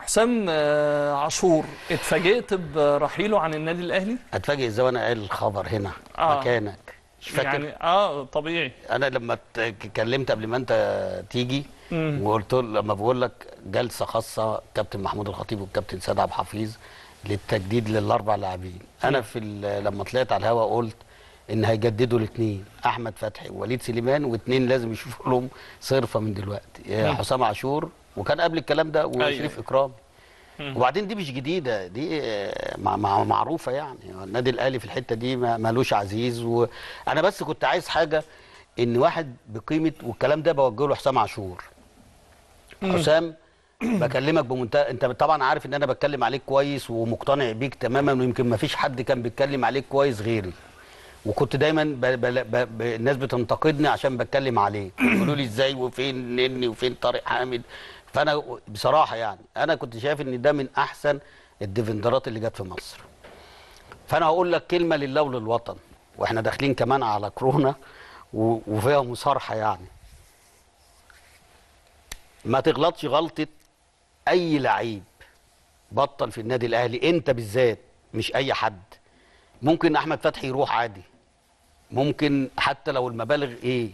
حسام آه، عاشور اتفاجئت برحيله عن النادي الاهلي هتفاجئ ازاي وانا قايل الخبر هنا آه. مكانك مش فاكر يعني اه طبيعي انا لما ت- اتكلمت قبل ما انت تيجي مم. وقلت له لما بقول لك جلسه خاصه كابتن محمود الخطيب والكابتن سيد عبد الحفيظ للتجديد للاربع لاعبين انا في ال- لما طلعت على الهواء قلت ان هيجددوا الاثنين احمد فتحي ووليد سليمان واثنين لازم يشوفوا لهم صرفه من دلوقتي يا حسام عاشور وكان قبل الكلام ده وشريف أيوة. اكرام مم. وبعدين دي مش جديده دي آه، مع مع معروفه يعني النادي الاهلي في الحته دي ما- مالوش عزيز وانا بس كنت عايز حاجه ان واحد بقيمه والكلام ده بوجهه له حسام عاشور حسام بكلمك بمنتهى انت طبعا عارف ان انا بتكلم عليك كويس ومقتنع بيك تماما ويمكن ما فيش حد كان بيتكلم عليك كويس غيري وكنت دايما ب... ب... ب... ب... الناس بتنتقدني عشان بتكلم عليك يقولوا لي ازاي وفين نني وفين طارق حامد فانا بصراحه يعني انا كنت شايف ان ده من احسن الديفندرات اللي جت في مصر فانا هقول لك كلمه لله وللوطن واحنا داخلين كمان على كورونا و... وفيها مصارحه يعني ما تغلطش غلطه اي لعيب بطل في النادي الاهلي انت بالذات مش اي حد ممكن احمد فتحي يروح عادي ممكن حتى لو المبالغ ايه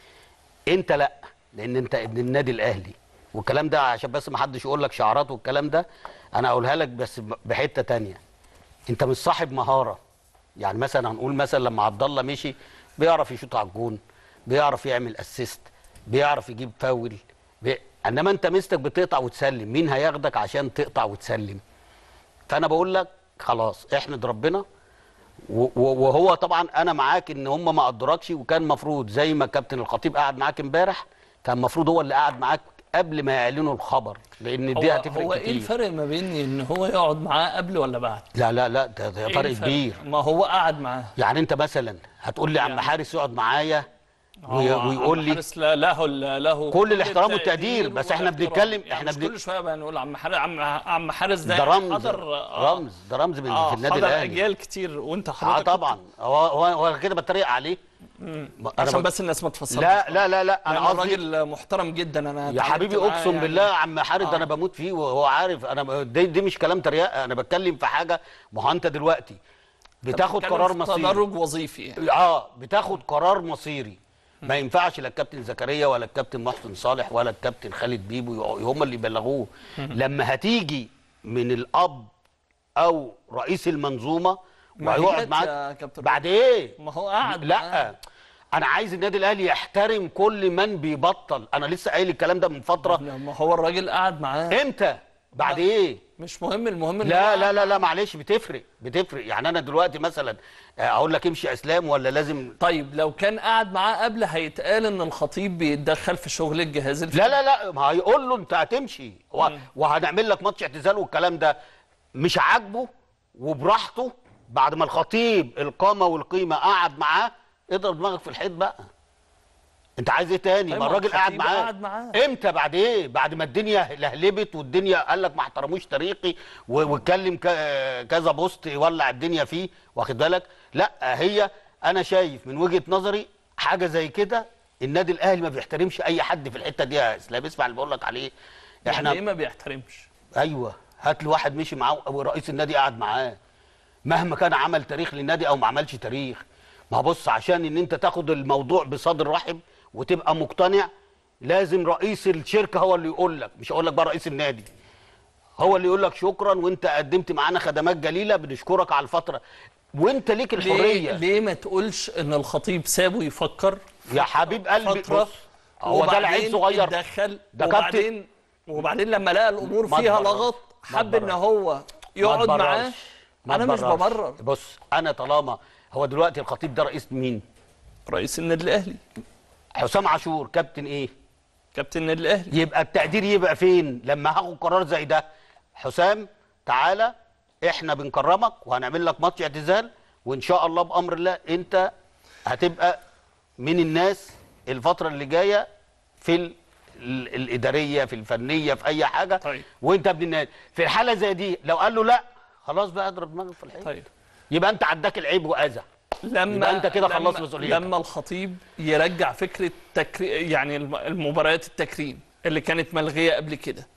انت لا لان انت ابن النادي الاهلي والكلام ده عشان بس ما حدش يقول لك شعارات والكلام ده انا هقولها لك بس بحته تانية انت مش صاحب مهاره يعني مثلا هنقول مثلا لما عبد الله مشي بيعرف يشوط على الجون بيعرف يعمل اسيست بيعرف يجيب فاول بي... انما انت مستك بتقطع وتسلم مين هياخدك عشان تقطع وتسلم فانا بقول لك خلاص احمد ربنا و- و- وهو طبعا انا معاك ان هم ما قدركش وكان مفروض زي ما كابتن الخطيب قعد معاك امبارح كان المفروض هو اللي قعد معاك قبل ما يعلنوا الخبر لان دي هو, هتفرق هو كتير ايه الفرق ما بين ان هو يقعد معاه قبل ولا بعد لا لا لا ده, ده إيه فرق الفرق؟ كبير ما هو قعد معاه يعني انت مثلا هتقول لي عم يعني- حارس يقعد معايا وي- هو ويقول عم لي حارس لا له له كل الاحترام والتقدير، بس احنا والاحترام. بنتكلم- يعني احنا مش بن- كل شويه بقى نقول عم حارس عم عم حارس ده ده رمز حضر آه، رمز ده رمز من آه في النادي حضر الاهلي اجيال كتير وانت اه حضرتك طبعا هو هو, هو كده بتريق عليه مم. أنا عشان بك- بس الناس ما تفسرش لا لا لا لا انا انا قصدي راجل محترم جدا انا يا اتعاملت حبيبي معاه اقسم يعني. بالله يا عم حارس ده آه. انا بموت فيه وهو عارف انا دي, دي مش كلام تريقه انا بتكلم في حاجه ما هو انت دلوقتي بتاخد بتتكلم قرار في مصيري تدرج وظيفي يعني. اه بتاخد قرار مصيري ما ينفعش لا الكابتن زكريا ولا الكابتن محسن صالح ولا الكابتن خالد بيبو هم اللي يبلغوه لما هتيجي من الاب او رئيس المنظومه ما هي وهيقعد جت معاك يا كابتن بعد ايه ما هو قاعد معاه. لا انا عايز النادي الاهلي يحترم كل من بيبطل انا لسه قايل الكلام ده من فتره ما هو الراجل قاعد معاه امتى بعد ايه مش مهم المهم إن لا هو لا لا لا معلش بتفرق بتفرق يعني انا دلوقتي مثلا آه، اقول لك امشي يا اسلام ولا لازم طيب لو كان قاعد معاه قبل هيتقال ان الخطيب بيتدخل في شغل الجهاز الفني لا لا لا ما هيقول له انت هتمشي و- وهنعمل لك ماتش اعتزال والكلام ده مش عاجبه وبراحته بعد ما الخطيب القامه والقيمه قعد معاه اضرب دماغك في الحيط بقى انت عايز ايه تاني طيب ما ما الراجل قاعد الخطيب معاه قعد معاه. امتى بعد ايه بعد ما الدنيا لهلبت والدنيا قال لك ما احترموش طريقي و- واتكلم ك- كذا بوست يولع الدنيا فيه واخد بالك لا هي انا شايف من وجهه نظري حاجه زي كده النادي الاهلي ما بيحترمش اي حد في الحته دي يا اسلام اسمع اللي بقول لك عليه احنا احنا ايه ما بيحترمش ايوه هات لي واحد مشي معاه ورئيس النادي قاعد معاه مهما كان عمل تاريخ للنادي او ما عملش تاريخ ما هو بص عشان ان انت تاخد الموضوع بصدر رحب وتبقى مقتنع لازم رئيس الشركه هو اللي يقول لك مش هقول لك بقى رئيس النادي هو اللي يقول لك شكرا وانت قدمت معانا خدمات جليله بنشكرك على الفتره وانت ليك ليه الحريه ليه ما تقولش ان الخطيب سابه يفكر يا حبيب قلبي فتره بص هو ده لعيب صغير اتدخل ده كابتن وبعدين وبعدين لما لقى الامور ما فيها تبررش. لغط ما حب ان تبررش. هو ما يقعد تبررش. معاه ما انا مش تبررش. ببرر بص انا طالما هو دلوقتي الخطيب ده رئيس مين رئيس النادي الاهلي حسام عاشور كابتن ايه كابتن النادي الاهلي يبقى التقدير يبقى فين لما هاخد قرار زي ده حسام تعالى احنا بنكرمك وهنعمل لك ماتش اعتزال وان شاء الله بامر الله انت هتبقى من الناس الفتره اللي جايه في ال... ال... الاداريه في الفنيه في اي حاجه طيب. وانت ابن النادي في الحاله زي دي لو قال له لا خلاص بقى اضرب دماغك في الحيط طيب يبقى انت عداك العيب واذى لما يبقى أنت كده لما- خلصت مسؤوليتك. لما الخطيب يرجع فكره تكري يعني الم- المباريات التكريم اللي كانت ملغيه قبل كده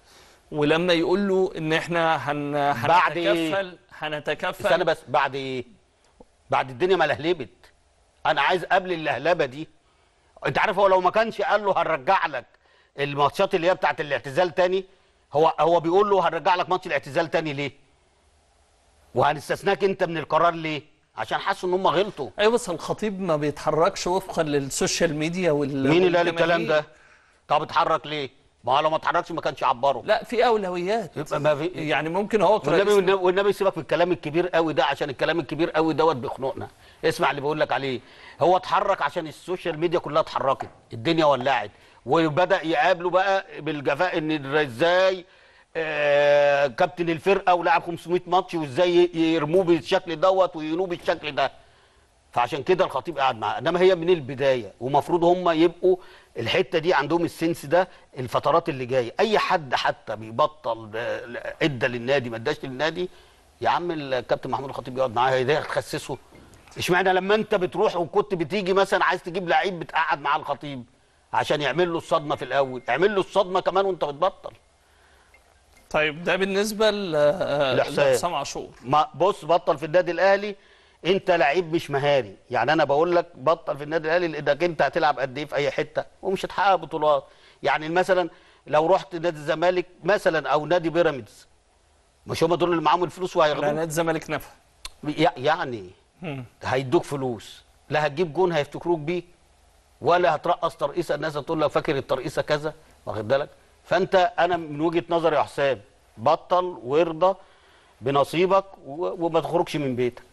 ولما يقول له ان احنا هن... بعد إيه؟ هنتكفل هنتكفل استنى بس بعد ايه بعد الدنيا ما لهلبت انا عايز قبل اللهلبه دي انت عارف هو لو ما كانش قال له هنرجع لك الماتشات اللي هي بتاعت الاعتزال تاني هو هو بيقول له هنرجع لك ماتش الاعتزال تاني ليه وهنستثناك انت من القرار ليه عشان حسوا ان هم غلطوا ايوه بس الخطيب ما بيتحركش وفقا للسوشيال ميديا وال مين اللي قال الكلام والجماهير. ده طب اتحرك ليه ما هو لو ما اتحركش ما كانش عبره لا في اولويات يبقى ما في يعني ممكن هو والنبي كرئيس- والنبي, والنبي سيبك من الكلام الكبير قوي ده عشان الكلام الكبير قوي دوت بيخنقنا اسمع اللي بقول لك عليه هو اتحرك عشان السوشيال ميديا كلها اتحركت الدنيا ولعت وبدا يقابله بقى بالجفاء ان ازاي آه كابتن الفرقه ولعب 500 ماتش وازاي يرموه بالشكل دوت وينوه بالشكل ده فعشان كده الخطيب قاعد معاه انما هي من البدايه ومفروض هم يبقوا الحته دي عندهم السنس ده الفترات اللي جايه اي حد حتى بيبطل آه، ادى للنادي ما اداش للنادي يا عم الكابتن محمود الخطيب يقعد معاه ده تخسسه اشمعنى لما انت بتروح وكنت بتيجي مثلا عايز تجيب لعيب بتقعد معاه الخطيب عشان يعمل له الصدمه في الاول اعمل له الصدمه كمان وانت بتبطل طيب ده بالنسبه ل- آه، لحسام. لحسام عاشور ما بص بطل في النادي الاهلي انت لعيب مش مهاري يعني انا بقول لك بطل في النادي الاهلي لانك انت هتلعب قد ايه في اي حته ومش هتحقق بطولات يعني مثلا لو رحت نادي الزمالك مثلا او نادي بيراميدز مش هم دول اللي معاهم الفلوس لا وهياخدوه نادي الزمالك نفى يع- يعني مم. هيدوك فلوس لا هتجيب جون هيفتكروك بيه ولا هترقص ترقيصه الناس هتقول لك فاكر الترقيصه كذا واخد بالك فانت انا من وجهه نظري يا حسام بطل وارضى بنصيبك و- وما تخرجش من بيتك